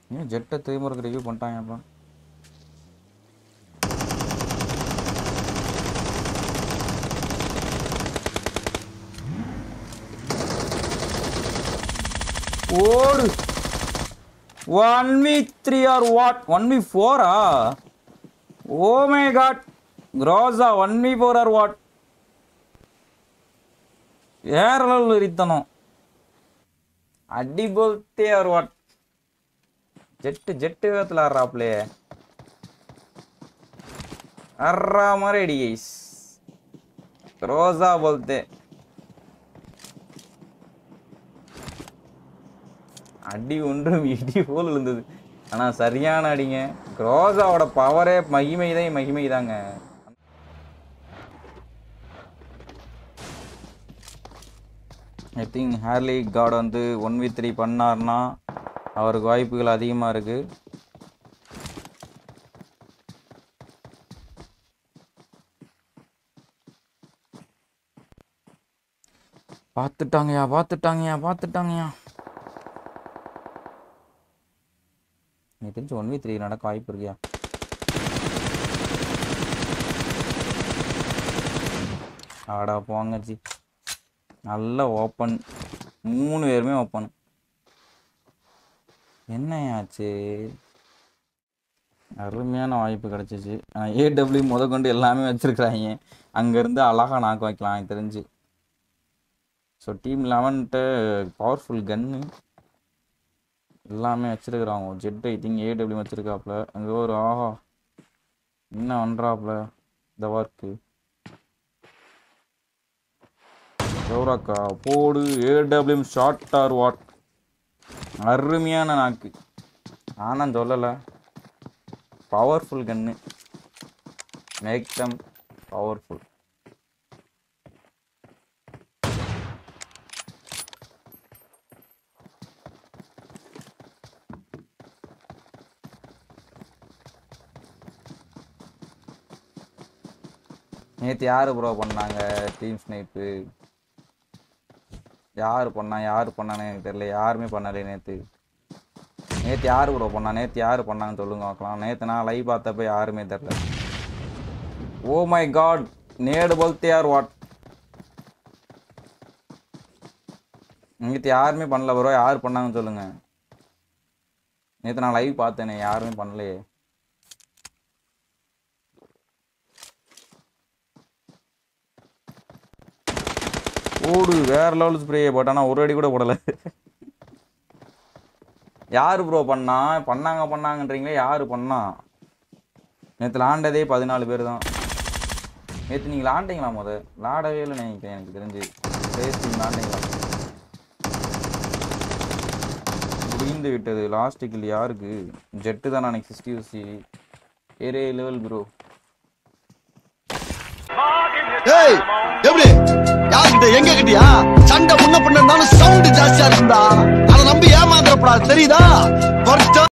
ஏன் ஜெட்டை திரும்ப ரிவ்யூ பண்ணிட்டாங்க அப்புறம் ஓடு one v three or what one v ஃபோரா ஓ மை காட் க்ரோஸா one v four or what வேற லெவல் இரித்தனம் அடி போல்த்தே ஆர் வாட் ஜெட்டு ஜெட்டு வேகத்தில் ஆடுறாப்லே அர்றா மாதிரி அடி கைஸ் ரோசா போல்த்தே அடி ஒன்றும் இடி போல் இருந்தது ஆனா சரியான அடிங்க க்ரோஸாவோட பவரே மகிமை தான் மகிமை தாங்க ஐ திங்க் ஹேர்லி காட் வந்து ஒன் வி த்ரீ பண்ணார்னா அவருக்கு வாய்ப்புகள் அதிகமாக இருக்கு பார்த்துட்டாங்கயா பார்த்துட்டாங்கயா பார்த்துட்டாங்கயா எனக்கு தெரிஞ்சு ஒன் வி த்ரீ நடக்க வாய்ப்பு இருக்கியா ஆடா போங்க ஜி நல்ல ஓப்பன் மூணு பேருமே ஓப்பன் என்னையாச்சு அருமையான வாய்ப்பு கிடச்சிச்சு ஏடபிள்யூ முத கொண்டு எல்லாமே வச்சுருக்குறாங்க அங்கேருந்து அழகாக நாக்கு வைக்கலாம் எனக்கு தெரிஞ்சு ஸோ டீம் லெவன்ட்டு பவர்ஃபுல் கன்னு எல்லாமே வச்சிருக்கிறாங்க ஜெட் ஐ திங்க் ஏடபிள்யூ வச்சிருக்காப்புல அங்கே ஒரு ஆஹா என்ன பண்ணுறாப்புல இந்த ஒர்க்கு கௌராக்கா போடு ஏடபிள்யூ ஷார்ட் ஆர் வாட் அருமையான நாக்கு ஆனால் சொல்லலை powerful gun make them powerful நேற்று யார் ப்ரோ பண்ணாங்க டீம் ஸ்னைப்பு யார் பண்ணா யார் பண்ணான்னு எனக்கு தெரியல யாருமே பண்ணலை நேற்று நேற்று யார் ப்ரோ பண்ணா நேற்று யார் பண்ணாங்கன்னு சொல்லுங்க பார்க்கலாம் நேற்று நான் லைவ் பார்த்தப்ப யாருமே தெரில ஓ மை காட் நேடு போல்த்தே யார் வாட் நேற்று யாருமே பண்ணல ப்ரோ யார் பண்ணாங்கன்னு சொல்லுங்க நேற்று நான் லைவ் பார்த்தேனே யாருமே பண்ணலையே ஓடு வேற லெவல் ஸ்ப்ரே பட் ஆனால் ஒரு அடி கூட போடலை யார் ப்ரோ பண்ணா பண்ணாங்க பண்ணாங்கன்றீங்களே யார் பண்ணா நேற்று லாண்டதே பதினாலு பேர் தான் நேற்று நீங்கள் லாண்டிங்களா முத லாடவே இல்லை நினைக்கிறேன் எனக்கு தெரிஞ்சு டேஸ்டிங் லாண்டிங்களா முடிந்து விட்டது லாஸ்ட் கில் யாருக்கு ஜெட்டு தான் எனக்கு சிக்ஸ்டி யூசி ஏரே லெவல் ப்ரோ ஏய் எப்படி யார்கிட்ட எங்க கிட்டயா சண்டை முன்ன பண்ணாலும் சவுண்ட் ஜாஸ்தியா இருக்கும்டா அதை நம்பி ஏமாந்துடப்படாது தெரியுதா